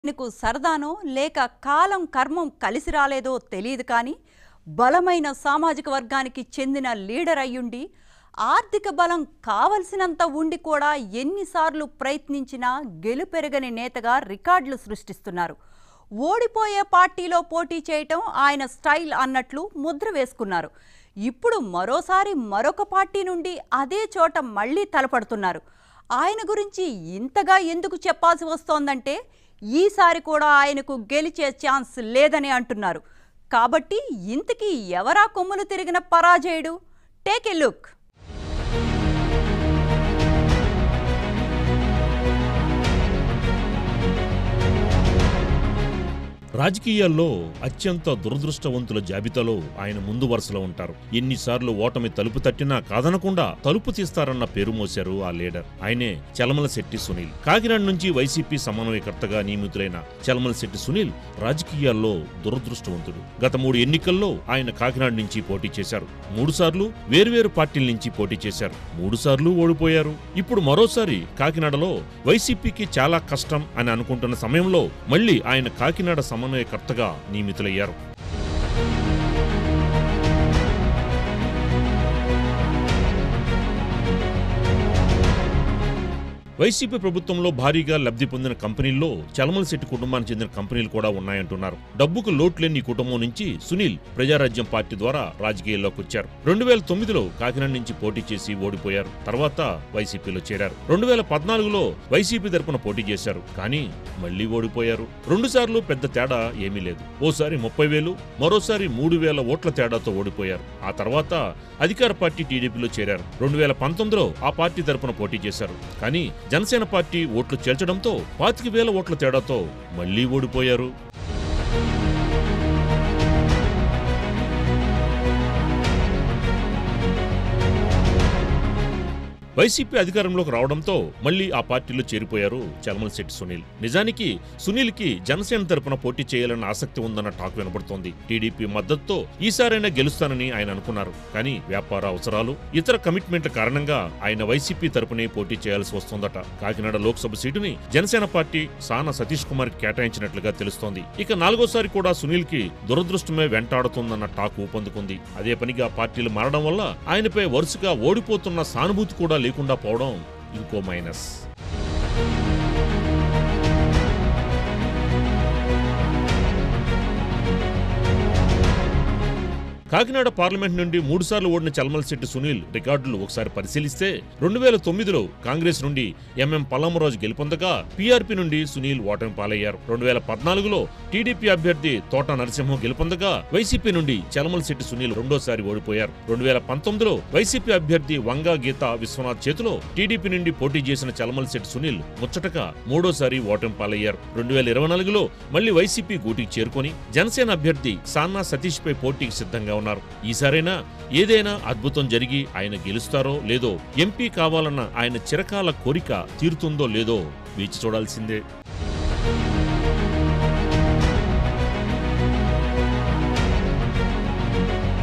ఆయనకు సరదానో లేక కాలం కర్మం కలిసి రాలేదో తెలియదు కానీ బలమైన సామాజిక వర్గానికి చెందిన లీడర్ అయ్యుండి ఆర్థిక బలం కావలసినంత ఉండి కూడా ఎన్నిసార్లు ప్రయత్నించినా గెలుపెరగని నేతగా రికార్డులు సృష్టిస్తున్నారు ఓడిపోయే పార్టీలో పోటీ చేయటం ఆయన స్టైల్ అన్నట్లు ముద్ర వేసుకున్నారు ఇప్పుడు మరోసారి మరొక పార్టీ నుండి అదే చోట మళ్ళీ తలపడుతున్నారు ఆయన గురించి ఇంతగా ఎందుకు చెప్పాల్సి వస్తోందంటే ఈసారి కూడా ఆయనకు గెలిచే ఛాన్స్ లేదని అంటున్నారు కాబట్టి ఇంతకీ ఎవరా కొమ్ములు తిరిగిన పరాజయుడు టేక్ ఎ లుక్ రాజకీయాల్లో అత్యంత దురదృష్టవంతుల జాబితాలో ఆయన ముందు వరుసలో ఉంటారు ఎన్నిసార్లు ఓటమి తలుపు తట్టినా కాదనకుండా తలుపు తీస్తారన్న పేరు మోశారు ఆ లీడర్ ఆయనే చలమల శెట్టి సునీల్ కాకినాడ నుంచి వైసీపీ సమన్వయకర్తగా నియమితులైన చలమల శెట్టి సునీల్ రాజకీయాల్లో దురదృష్టవంతుడు గత మూడు ఎన్నికల్లో ఆయన కాకినాడ నుంచి పోటీ చేశారు మూడు సార్లు వేర్వేరు పార్టీల నుంచి పోటీ చేశారు మూడు సార్లు ఓడిపోయారు ఇప్పుడు మరోసారి కాకినాడలో వైసీపీకి చాలా కష్టం అని అనుకుంటున్న సమయంలో మళ్ళీ ఆయన కాకినాడ సమన్వయకర్తగా నియమితులయ్యారు వైసీపీ ప్రభుత్వంలో భారీగా లబ్ధి పొందిన కంపెనీల్లో చలమల శెట్టి కుటుంబానికి చెందిన కంపెనీలు కూడా ఉన్నాయంటున్నారు డబ్బుకు లోట్లేని ఈ కుటుంబం నుంచి సునీల్ ప్రజారాజ్యం పార్టీ ద్వారా రాజకీయాల్లోకి వచ్చారు రెండు వేల తొమ్మిదిలో కాకినాడ నుంచి పోటీ చేసి ఓడిపోయారు తర్వాత వైసీపీలో చేరారు రెండు వేల పద్నాలుగులో వైసీపీ తరపున పోటీ చేశారు కానీ మళ్లీ ఓడిపోయారు రెండు సార్లు పెద్ద తేడా ఏమీ లేదు ఓసారి ముప్పై వేలు మరోసారి మూడు వేల ఓట్ల తేడాతో ఓడిపోయారు ఆ తర్వాత అధికార పార్టీ టీడీపీలో చేరారు రెండు వేల పంతొమ్మిదిలో ఆ పార్టీ తరపున పోటీ చేశారు కానీ జనసేన పార్టీ ఓట్లు చేల్చడంతో పాతిక వేల ఓట్ల తేడాతో మళ్లీ ఓడిపోయారు వైసీపీ అధికారంలోకి రావడంతో మళ్లీ ఆ పార్టీలో చేరిపోయారు చలమలశెట్టి సునీల్ నిజానికి సునీల్ కి జనసేన తరపున పోటీ చేయాలన్న ఆసక్తి ఉందన్న టాక్ వినబడుతోంది టీడీపీ మద్దతుతో ఈసారైనా గెలుస్తానని ఆయన అనుకున్నారు కానీ వ్యాపార అవసరాలు ఇతర కమిట్మెంట్ల కారణంగా ఆయన వైసీపీ తరపునే పోటీ చేయాల్సి వస్తోందట కాకినాడ లోక్సభ సీటుని జనసేన పార్టీ సాన సతీష్ కుమార్ కేటాయించినట్లుగా తెలుస్తోంది ఇక నాలుగోసారి కూడా సునీల్ కి దురదృష్టమే వెంటాడుతుందన్న టాక్ ఊపందుకుంది అదే పనిగా పార్టీలు మారడం వల్ల ఆయనపై వరుసగా ఓడిపోతున్న సానుభూతి కూడా లేకుండా పోవడం ఇంకో మైనస్ కాకినాడ పార్లమెంట్ నుండి మూడుసార్లు ఓడిన చల్మలశెట్టి సునీల్ రికార్డులు ఒకసారి పరిశీలిస్తే రెండు వేల తొమ్మిదిలో కాంగ్రెస్ నుండి ఎంఎం పల్లమరాజు గెలుపొందగా పీఆర్పీ నుండి సునీల్ ఓటమి పాలయ్యారు రెండు వేల పద్నాలుగులో టీడీపీ అభ్యర్థి తోట నరసింహం గెలుపొందగా వైసీపీ నుండి చలమలశెట్టి సునీల్ రెండోసారి ఓడిపోయారు రెండు వేల పంతొమ్మిదిలో వైసీపీ అభ్యర్థి వంగా గీత విశ్వనాథ్ చేతిలో టీడీపీ నుండి పోటీ చేసిన చలమలశెట్టి సునీల్ ముచ్చటగా మూడోసారి ఓటమి పాలయ్యారు రెండు వేల ఇరవై నాలుగులో మళ్లీ వైసీపీ గూటికి చేరుకొని జనసేన అభ్యర్థి సాన్నా సతీష్ పై పోటీకి సిద్ధంగా ఉన్నారు ఈసారైనా ఏదైనా అద్భుతం జరిగి ఆయన గెలుస్తారో లేదో ఎంపీ కావాలన్న ఆయన చిరకాల కోరిక తీరుతుందో లేదో వేచి చూడాల్సిందే